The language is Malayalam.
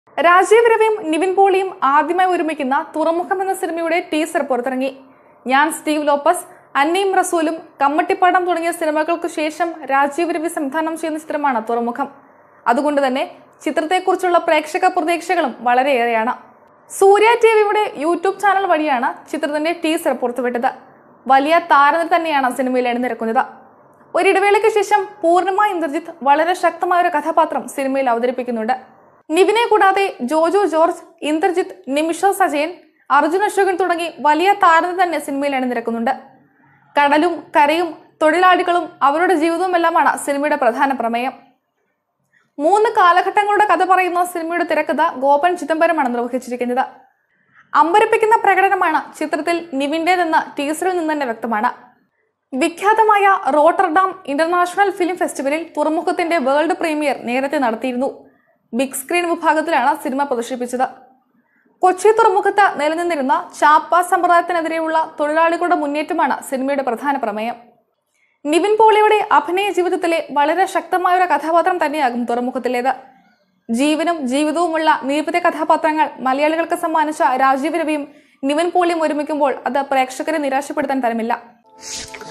രാജീവ് രവിയും നിവിൻ പോളിയും ആദ്യമായി ഒരുമിക്കുന്ന തുറമുഖം എന്ന സിനിമയുടെ ടീസർ പുറത്തിറങ്ങി ഞാൻ സ്റ്റീവ് ലോപ്പസ് അന്നയും റസൂലും കമ്മട്ടിപ്പാടം തുടങ്ങിയ സിനിമകൾക്ക് ശേഷം രാജീവ് രവി സംവിധാനം ചെയ്യുന്ന ചിത്രമാണ് തുറമുഖം അതുകൊണ്ട് തന്നെ ചിത്രത്തെക്കുറിച്ചുള്ള പ്രേക്ഷക പ്രതീക്ഷകളും വളരെയേറെയാണ് സൂര്യ ടി വിയുടെ യൂട്യൂബ് ചാനൽ വഴിയാണ് ചിത്രത്തിന്റെ ടീസർ പുറത്തുവിട്ടത് വലിയ താരനിര തന്നെയാണ് സിനിമയിൽ അണിനിരക്കുന്നത് ഒരിടവേളയ്ക്ക് ശേഷം പൂർണിമ ഇന്ദ്രജിത്ത് വളരെ ശക്തമായ ഒരു കഥാപാത്രം സിനിമയിൽ അവതരിപ്പിക്കുന്നുണ്ട് നിവിനെ കൂടാതെ ജോജോ ജോർജ് ഇന്ദ്രജിത്ത് നിമിഷ സജയൻ അർജുൻ അശോകൻ തുടങ്ങി വലിയ താരനിര തന്നെ സിനിമയിൽ അണിനിരക്കുന്നുണ്ട് കടലും കരയും തൊഴിലാളികളും അവരുടെ ജീവിതവുമെല്ലാമാണ് സിനിമയുടെ പ്രധാന പ്രമേയം മൂന്ന് കാലഘട്ടങ്ങളുടെ കഥ പറയുന്ന സിനിമയുടെ തിരക്കഥ ഗോപൻ ചിദംബരമാണ് നിർവഹിച്ചിരിക്കുന്നത് അമ്പരപ്പിക്കുന്ന പ്രകടനമാണ് ചിത്രത്തിൽ നിവിൻ്റേതെന്ന ടീസറിൽ നിന്ന് തന്നെ വ്യക്തമാണ് വിഖ്യാതമായ റോട്ടർഡാം ഇന്റർനാഷണൽ ഫിലിം ഫെസ്റ്റിവലിൽ തുറമുഖത്തിന്റെ വേൾഡ് പ്രീമിയർ നേരത്തെ നടത്തിയിരുന്നു ബിഗ് സ്ക്രീൻ വിഭാഗത്തിലാണ് സിനിമ പ്രദർശിപ്പിച്ചത് കൊച്ചി തുറമുഖത്ത് നിലനിന്നിരുന്ന ചാപ്പ സമ്പ്രദായത്തിനെതിരെയുള്ള തൊഴിലാളികളുടെ മുന്നേറ്റമാണ് സിനിമയുടെ പ്രധാന പ്രമേയം നിവിൻ പോളിയുടെ അഭിനയ ജീവിതത്തിലെ വളരെ ശക്തമായ ഒരു കഥാപാത്രം തന്നെയാകും തുറമുഖത്തിലേത് ജീവനും ജീവിതവുമുള്ള നിരവധി കഥാപാത്രങ്ങൾ മലയാളികൾക്ക് സമ്മാനിച്ച രാജീവ് രവിയും നിവിൻ പോളിയും ഒരുമിക്കുമ്പോൾ അത് പ്രേക്ഷകരെ നിരാശപ്പെടുത്താൻ തരമില്ല